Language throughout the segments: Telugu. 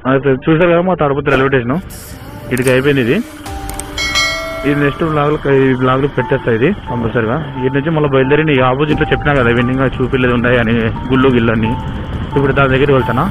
అయితే చూసారు కదా మా తాడపత్రి రైల్వే స్టేషన్ ఇటుకి అయిపోయింది ఇది ఇది నెక్స్ట్ బ్లాగ్ ఈ బ్లాగ్ లో పెట్టేస్తా ఇది కంపల్సరిగా ఇటు నుంచి మళ్ళీ బయలుదేరి నీ ఆపోజిట్ లో చెప్పినా కదా ఇవన్నీ ఇంకా చూపిలేదు ఉన్నాయి అని గుళ్ళు గిళ్ళు అని ఇప్పుడు దాని దగ్గరికి వెళ్తానా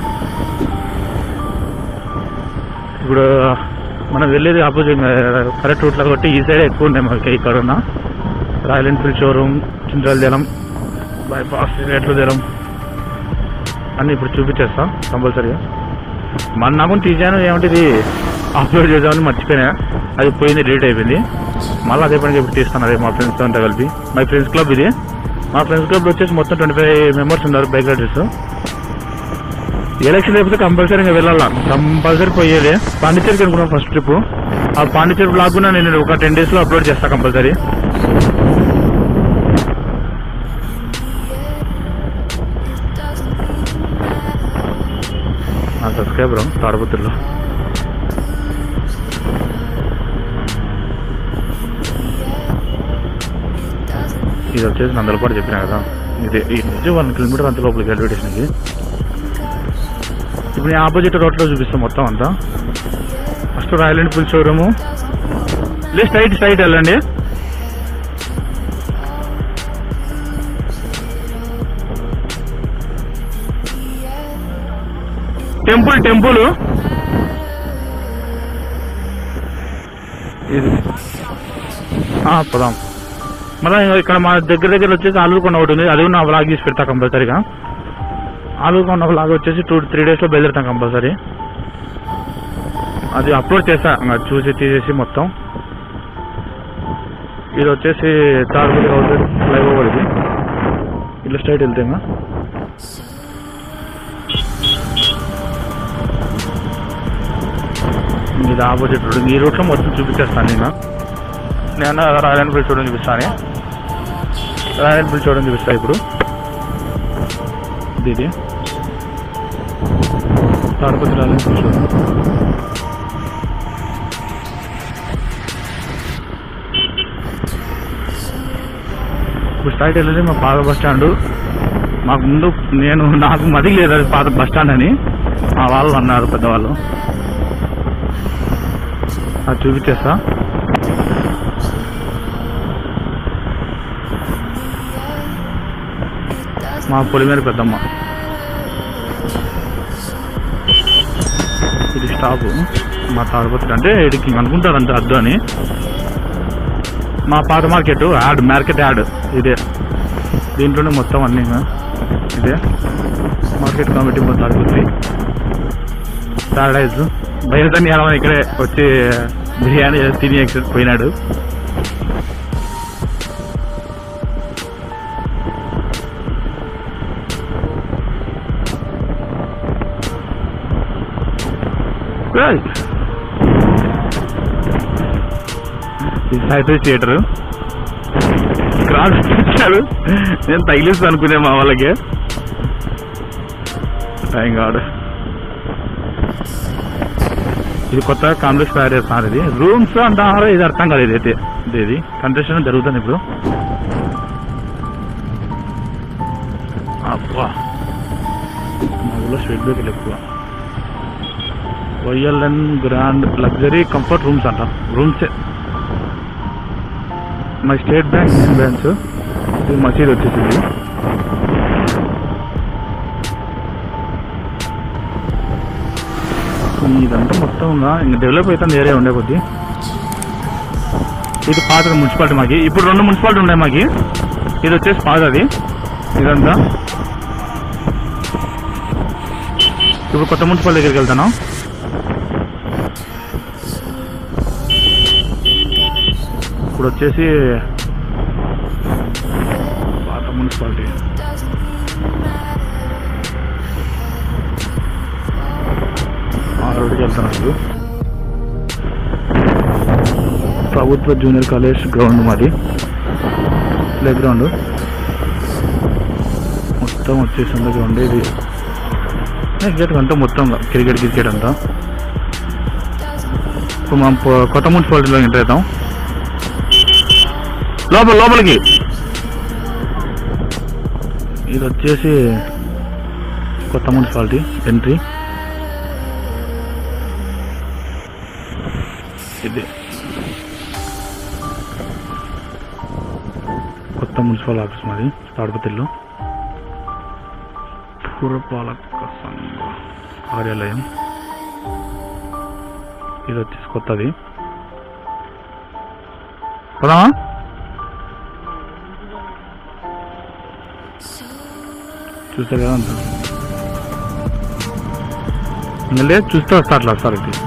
ఇప్పుడు మనం వెళ్ళేది ఆపోజిట్ కరెక్ట్ రూట్ లో కాబట్టి ఈ సైడ్ ఎక్కువ ఉన్నాయి మనకి ఇక్కడ ఉన్న రాయల్ ఎన్ఫీల్డ్ షోరూమ్ చింతల జలం బైపాస్ రేట్ల జలం అన్ని ఇప్పుడు చూపించేస్తాం కంపల్సరీగా మన నాకు తీసాను ఏమంటే అప్లోడ్ చేద్దామని మర్చిపోయినా అది పోయింది డిలీట్ అయిపోయింది మళ్ళీ అదే పనికి ఇప్పుడు తీస్తాను అదే మా ఫ్రెండ్స్ అంతా కలిపి మై ఫ్రెండ్స్ క్లబ్ ఇది మా ఫ్రెండ్స్ క్లబ్ వచ్చేసి మొత్తం ట్వంటీ ఫైవ్ మెంబర్స్ ఉన్నారు బైక్ రైడర్స్ ఎలక్షన్ అయిపోతే కంపల్సరీగా వెళ్ళాలా కంపల్సరీ పోయేది పాండిచేరికి అనుకున్నాం ఫస్ట్ ట్రిప్ ఆ పాండిచేరి బ్లాగ్ కూడా నేను ఒక టెన్ డేస్ లో అప్లోడ్ చేస్తా కంపల్సరీ నా సబ్స్క్రైబర్ తాడపత్రిలో ఇది వచ్చేసి నందలపాటు చెప్పినా కదా ఇది ఈ నుంచి వన్ కిలోమీటర్ అంత లోపలికి రైల్వే స్టేషన్కి ఇప్పుడు నేను ఆపోజిట్ రోడ్లో చూపిస్తాను మొత్తం అంతా ఫస్ట్ రాయల్ ఎన్ఫీల్డ్ షోరూము లేదు స్ట్రైట్ స్ట్రైట్ వెళ్ళండి టెంపుల్ టెంపుల్ ఇది ఆ, పోదాం మళ్ళీ ఇక్కడ మా దగ్గర దగ్గర వచ్చేసి ఆలూరుకొండ ఒకటి ఉంది అది కూడా నా బ్లాగ్ తీసి పెడతా కంపల్సరీగా ఆలూరుకొండ బ్లాగ్ వచ్చేసి టూ త్రీ డేస్ లో బయలుదేరుతాం కంపల్సరీ అది అప్లోడ్ చేస్తా ఇంకా చూసి తీసేసి మొత్తం ఇది వచ్చేసి తాడుపల్లి అవుతుంది ఫ్లైఓవర్ ఇది ఇట్లా స్ట్రైట్ వెళ్తే ఇంకా ఇది ఆపోజిట్ రోడ్ ఈ రూట్లో మొత్తం చూపించేస్తాను నేను నేను రాయల్ ఎన్ఫీల్డ్ చూడడం చూపిస్తాను రాయల్ ఎన్ఫీల్డ్ చూడడం చూపిస్తా ఇప్పుడు ఇది ఇది తాడపతి రాయల్ ఎన్ఫీల్డ్ చూడండి ఇప్పుడు స్ట్రైట్ వెళ్ళేది మా పాత బస్ స్టాండ్ మాకు ముందు నేను నాకు మది లేదు అది పాత బస్ స్టాండ్ అని మా వాళ్ళు అన్నారు పెద్దవాళ్ళు అది చూపించేస్తా మా పొలిమేర పెద్దమ్మ ఇది స్టాప్ మా తాడపత్రి అంటే ఇడికి అనుకుంటారు అంతే అద్దు అని మా పాత మార్కెట్ యాడ్ మార్కెట్ యాడ్ ఇదే దీంట్లోనే మొత్తం అన్ని ఇంకా ఇదే మార్కెట్ కమిటీ మొత్తం తాడపత్రి ప్యారడైజ్ బయలుదేరి ఎలా ఇక్కడే వచ్చి బిర్యానీ తిని ఎక్సెస్ పోయినాడు ఏయ్! ఇది సాయిత్రి థియేటర్ క్రాస్ ఇచ్చారు నేను తగిలిస్తాను అనుకునే మా వాళ్ళకి టైం కాడు ఇది కొత్తగా కాంప్లెక్స్ తయారు చేస్తున్నారు ఇది రూమ్స్ అంటున్నారు ఇది అర్థం కాదు ఇదైతే ఇది ఇది కన్స్ట్రక్షన్ జరుగుతుంది ఇప్పుడు అబ్బా మా ఊళ్ళో స్వీట్ బేకరీలు ఎక్కువ YLN grand luxury comfort rooms అంట రూమ్సే మా స్టేట్ బ్యాంక్ మెయిన్ బ్రాంచ్ ఇది మసీద్ వచ్చేసింది ఇదంతా మొత్తంగా ఇంకా డెవలప్ అవుతుంది ఏరియా ఉండే కొద్దీ ఇది పాత మున్సిపాలిటీ మాకి ఇప్పుడు రెండు మున్సిపాలిటీ ఉన్నాయి మాకి ఇది వచ్చేసి పాతది ఇదంతా ఇప్పుడు కొత్త మున్సిపాలిటీ దగ్గరికి వెళ్తాను ఇప్పుడు వచ్చేసి పాత మున్సిపాలిటీ ఆ రోడ్డుకి వెళ్తున్నాడు ప్రభుత్వ జూనియర్ కాలేజ్ గ్రౌండ్ మాది ప్లే గ్రౌండ్ మొత్తం వచ్చేసింది గ్రౌండ్ ఇది క్రికెట్ అంతా మొత్తం క్రికెట్ క్రికెట్ అంతా ఇప్పుడు మనం పో- కొత్త మున్సిపాలిటీలో ఎంటర్ అవుతాం లోపల లోపలికి ఇది వచ్చేసి కొత్త మున్సిపాలిటీ ఎంట్రీ కొత్త మున్సిపల్ ఆఫీస్ మాది తాడపతిలో పురపాలక సంఘ కార్యాలయం ఇది వచ్చేసి కొత్తది కదా చూస్తారు కదా అంత ఇంకా లేదు చూస్తే వస్తా అట్లా వస్తారు ఇది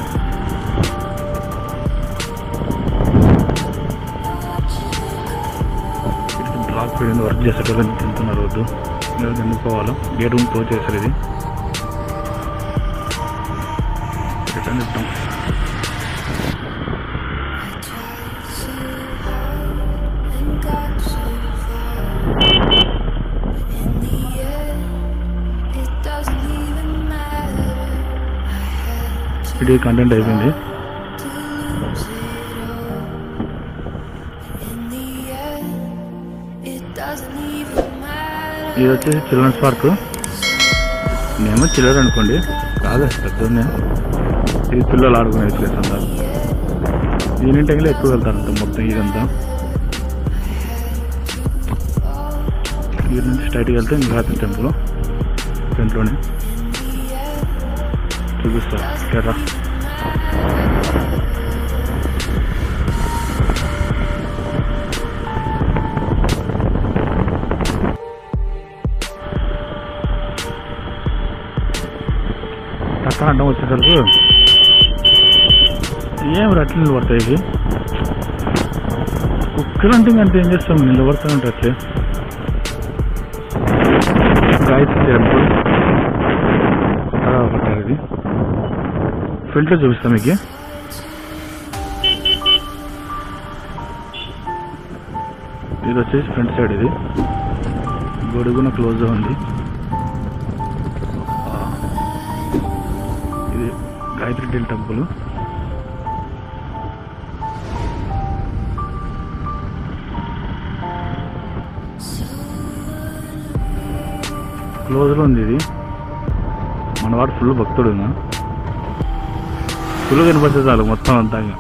బ్లాక్ పీడింది వర్క్ చేసేటోళ్ళని తింటున్నారు వద్దు మీరు ఎందుకు పోవాలో గేట్ రూమ్ క్లోజ్ చేశారు ఇది రిటర్న్ ఇద్దాం It doesn't even matter. ఇది కంటెంట్ అయిపోయింది In the end, it doesn't even matter. ఇది వచ్చేసి చిల్డ్రన్స్ పార్క్ నేమో చిల్లర్ అనుకోండి కాదు పెద్దనే ఇది పిల్లలు ఆడుకునే ప్లేస్ అంతా ఈవినింగ్ టైంలో ఎక్కువ వెళ్తారంట మొత్తం ఇదంతా వీరి నుంచి స్ట్రైట్కి వెళ్తే ఇంద్రాద్రి టెంపుల్ ఫ్రంట్లోనే చూపిస్తా కేరళ పక్కన అడ్డం వచ్చేసరికి ఏం రట్లు నిలబడతాయి ఇవి కుక్కలు అంటే ఇంకంటే ఏం చేస్తాం నిలబడతా ఉంటాయి అట్లే గాయత్రి టెంపుల్ కొత్తగా పట్టారు ఇది ఫిల్టర్ చూపిస్తాం మీకు ఇది వచ్చేసి ఫ్రంట్ సైడ్ ఇది గొడుగున క్లోజ్ ఉంది ఇది గాయత్రి డీల్ టెంపుల్ క్లోజ్లో ఉంది ఇది మనవాడు ఫుల్ భక్తుడు ఫుల్ కనిపిస్తే చాలు మొత్తం అంతా ఇంకా.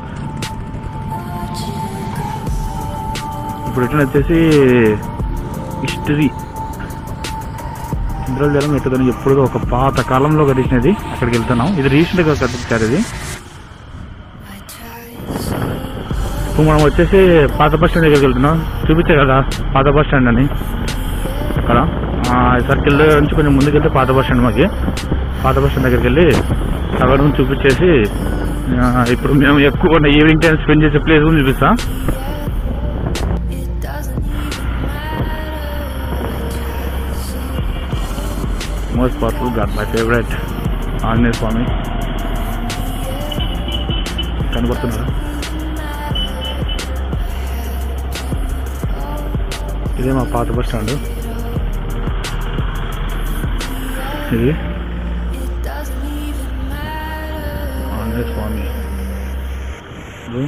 ఇప్పుడు ఎట్లా వచ్చేసి హిస్టరీ ఇంద్రాల జలం ఎట్టుదని ఎప్పుడో ఒక పాత కాలంలో కట్టించినది అక్కడికి వెళ్తున్నాం ఇది రీసెంట్ గా కట్టించారు ఇది ఇప్పుడు మనం వచ్చేసి పాత బస్ స్టాండ్ దగ్గరికి వెళ్తున్నాం చూపించే కదా పాత బస్ స్టాండ్ అని అక్కడ ఆ సర్కిల్ నుంచి కొంచెం ముందుకు వెళ్తే పాత బస్ స్టాండ్ మాకి పాత బస్ స్టాండ్ దగ్గరికి వెళ్ళి అక్కడ నుంచి చూపించేసి ఆ, ఇప్పుడు మేము ఎక్కువ ఈవినింగ్ టైం స్పెండ్ చేసే ప్లేస్ కూడా చూపిస్తాం It doesn't most powerful god my favourite Anjaneya Swamy కనబడుతున్నారు ఇదే మా పాత బస్ స్టాండ్ ఇది it doesn't even matter. Anjaneya Swamy ఇది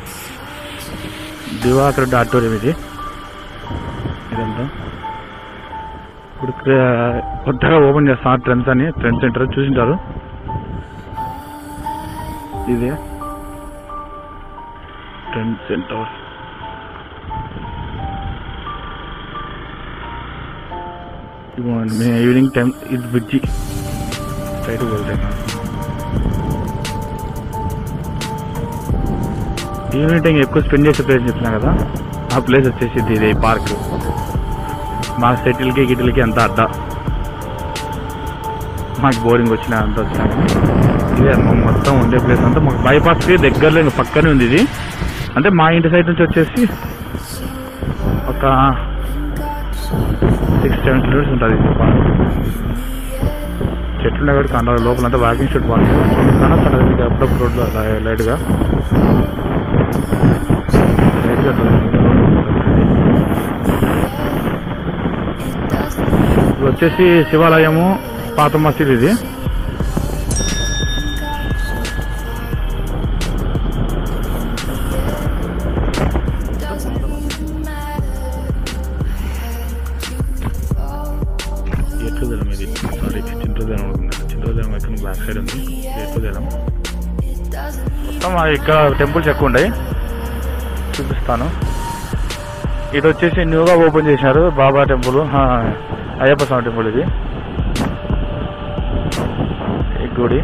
దివాకర్ ఆడిటోరియం ఇది ఇదంతా ఇప్పుడు క్ర- కొత్తగా ఓపెన్ చేస్తాం ట్రెండ్స్ అని ట్రెండ్ సెంటర్ చూసింటారు ఇదే ట్రెండ్ సెంటర్ ఇదిగోండి మేము ఈవినింగ్ టైం ఇది బ్రిడ్జి స్ట్రైట్ వెళ్తాయి ఈవినింగ్ టైం ఎక్కువ స్పెండ్ చేసే ప్లేస్ చెప్తున్నా కదా ఆ ప్లేస్ వచ్చేసి ఇది ఇది పార్క్ మా సెటిల్కి గిటిల్కి అంత అడ్డా మాకు బోరింగ్ వచ్చినా అంత వచ్చినా కానీ ఇదే అన్నమాట మొత్తం ఉండే ప్లేస్ అంతా మాకు బైపాస్కి దగ్గరలో ఇంక పక్కనే ఉంది ఇది అంటే మా ఇంటి సైడ్ నుంచి వచ్చేసి ఒక సిక్స్ సెవెన్ కిలోమీటర్స్ ఉంటుంది ఇది పార్క్ చెట్లు ఉన్నాయి కాబట్టి కన్నా లోపల అంతా వాకింగ్ షూట్ బాగుంటుంది కానీ అక్కడ ఇది అప్పుడప్పుడు రోడ్లో అలా లైట్గా లైట్గా అట్లా ఇది వచ్చేసి శివాలయము పాత మసీద్ ఇది ఎట్లుదలం ఇది సారీ చింతదలం అనుకున్నా చింతదలం ఎక్కడ బ్యాక్ సైడ్ ఉంది ఎట్లుదలం మొత్తం ఆ ఇక్కడ టెంపుల్స్ ఎక్కువ ఉన్నాయి చూపిస్తాను ఇది వచ్చేసి న్యూగా ఓపెన్ చేశారు బాబా టెంపుల్ ఆ, అయ్యప్ప స్వామి టెంపుల్ ఇది ఈ గుడి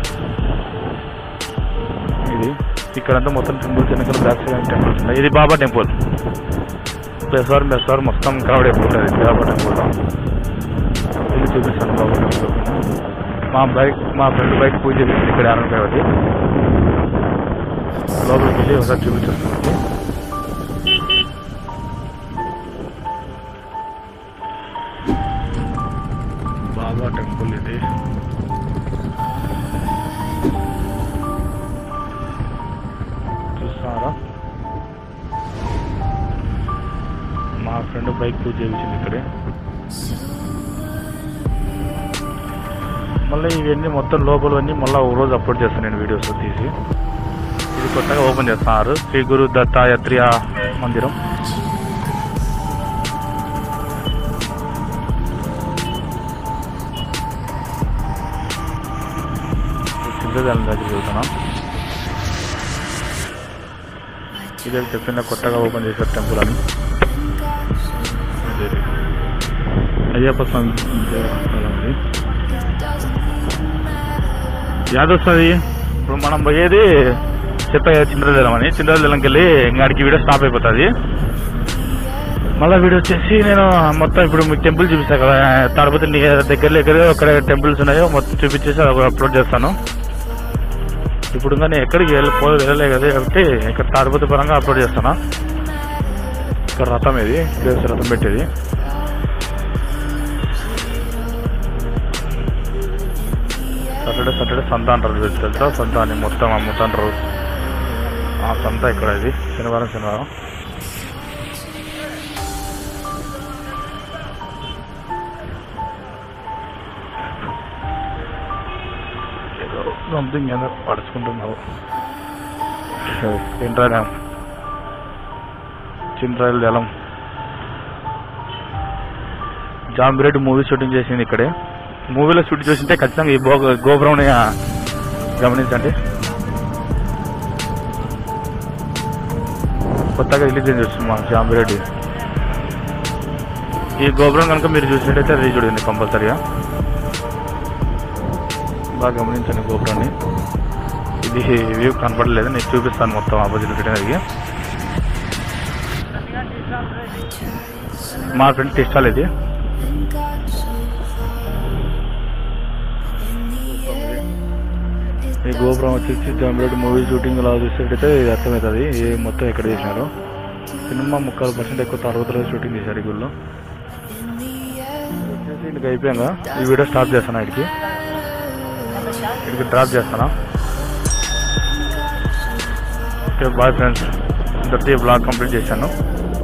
ఇది ఇక్కడంతా మొత్తం టెంపుల్స్ వెనకాల బ్యాక్ సైడ్ టెంపుల్స్ ఉన్నాయి ఇది బాబా టెంపుల్ ప్లస్ వర్ ప్లస్ వర్ మొత్తం క్రౌడ్ ఎక్కువ ఉంటుంది బాబా టెంపుల్లో ఇది చూపిస్తాను బాబా టెంపుల్ మా బైక్ మా ఫ్రెండ్ బైక్ పూజ చేసింది ఇక్కడ ఆనంద కాబట్టి లోపలికి వెళ్ళి ఒకసారి చూపించేస్తాను బాబా టెంపుల్ ఇది చూస్తారా మా ఫ్రెండ్ బైక్ పూజ చేయించింది ఇక్కడే మళ్ళీ ఇవన్నీ మొత్తం లోపలవన్నీ మళ్ళీ ఒక రోజు అప్లోడ్ చేస్తాను నేను వీడియోస్ తీసి ఇది కొత్తగా ఓపెన్ చేస్తున్నారు శ్రీ గురు దత్తాయత్రియ మందిరం చింతదాని దగ్గర వెళ్తున్నాం ఇదే చెప్పిన కొత్తగా ఓపెన్ చేశారు టెంపుల్ అని ఇదే. అయ్యప్ప స్వామి దేవస్థానం ఇది యాదొస్తుంది ఇప్పుడు మనం పోయేది చెప్పా చింద్రదలం అని చింద్రదలంకి వెళ్ళి ఇంకాడికి వీడియో స్టాప్ అయిపోతుంది మళ్ళీ వీడియో వచ్చేసి నేను మొత్తం ఇప్పుడు మీకు టెంపుల్ చూపిస్తాను కదా తాడిపతి నీ దగ్గర దగ్గర అక్కడ టెంపుల్స్ ఉన్నాయో మొత్తం చూపించేసి అది అప్లోడ్ చేస్తాను ఇప్పుడు ఇంకా నేను ఎక్కడికి వెళ్ళిపో వెళ్ళలే కదా కాబట్టి ఇక్కడ తాడిపతి పరంగా అప్లోడ్ చేస్తాను ఇక్కడ రథం ఇది దేవస్థ రథం పెట్టేది సాటర్డే సాటర్డే సంత అంటారు ఇది తెలుసా సంత అని మొత్తం అమ్ముతుంటారు ఆ సంత ఇక్కడ ఇది శనివారం శనివారం ఏదో సంథింగ్ ఏదో పడుచుకుంటున్నావు చింట్రాయలం చింట్రాయల జలం జాంబిరెడ్డి మూవీ షూటింగ్ చేసింది ఇక్కడే మూవీలో షూట్ చేసింటే ఖచ్చితంగా ఈ బో గోపురం గమనించండి కొత్తగా రిలీజ్ అయింది వస్తుంది మా జాంబిరెడ్డి ఈ గోపురం కనుక మీరు చూసినట్టయితే అది చూడండి కంపల్సరీగా బాగా గమనించండి గోపురాన్ని ఇది వ్యూ కనపడలేదు నేను చూపిస్తాను మొత్తం ఆపోజిట్ పెట్టినది మా ఫ్రెండ్ ఇష్టాలు ఇది ఈ గోపురం వచ్చేసి జాంబిరెడ్డి మూవీ షూటింగ్ అలా చూసేటైతే ఇది అర్థమవుతుంది ఏ మొత్తం ఎక్కడ చేసినారు సినిమా ముక్కలు పర్సెంట్ ఎక్కువ తరగతిలో షూటింగ్ చేశారు ఈ గుళ్ళో వచ్చేసి ఇంటికి అయిపోయాక ఈ వీడియో స్టాప్ చేస్తాను ఇక్కడికి ఇక్కడికి డ్రాప్ చేస్తాను ఓకే బాయ్ ఫ్రెండ్స్ ఇంతటి బ్లాగ్ కంప్లీట్ చేశాను